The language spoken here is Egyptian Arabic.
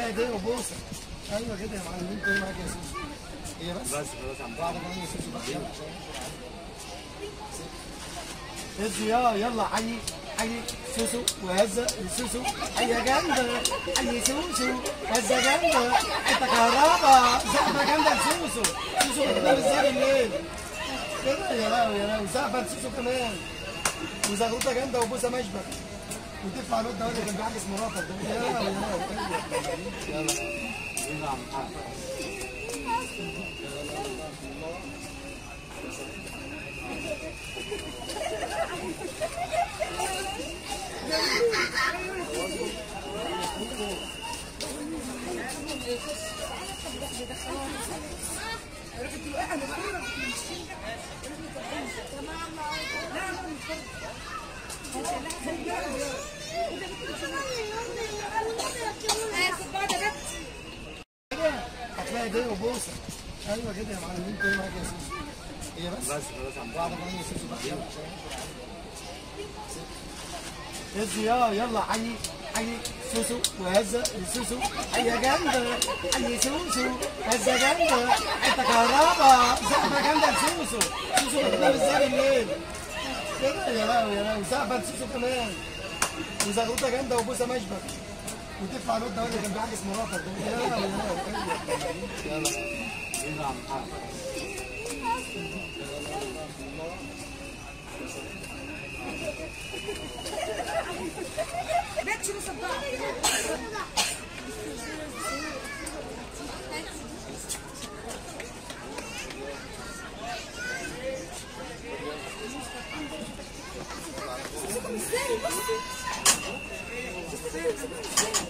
هتلاقي ايديه وبوسه ايوه كده يا معلم انت ايه معاك يا سوسو هي بس بس خلاص عم بعد كمان يا سوسو بقى يلا ادي يا يلا حي حي سوسو وهزه سوسو حي جامده حي سوسو هزه جامده انت كهربا زقفه جامده لسوسو سوسو بتنام ازاي بالليل كده يا لهوي يا لهوي زقفه لسوسو كمان وزغروطه جامده وبوسه مشبك وتدفع الواد ده اللي كان بيعكس مراتك ده يا لهوي يا لهوي يلا يلا عم حاج هتلاقي ايديه وبوسه ايوه كده يا معلم انت ايه معاك يا سوسو هي بس بس خلاص عم بعد كمان يا سوسو بقى يلا ادي يا يلا حي حي سوسو وهزه سوسو حي جامده حي سوسو هزه جامده انت كهربا زقفه جامده لسوسو سوسو بتنام ازاي بالليل كده يا لهوي يا لهوي زقفه لسوسو كمان وزغروطه جامده وبوسه مشبك وتدفع الواد ده اللي كان بيعكس مراتك ده يا لهوي يا لهوي يلا يلا عم حاج بيتشروا صباح ازاي بس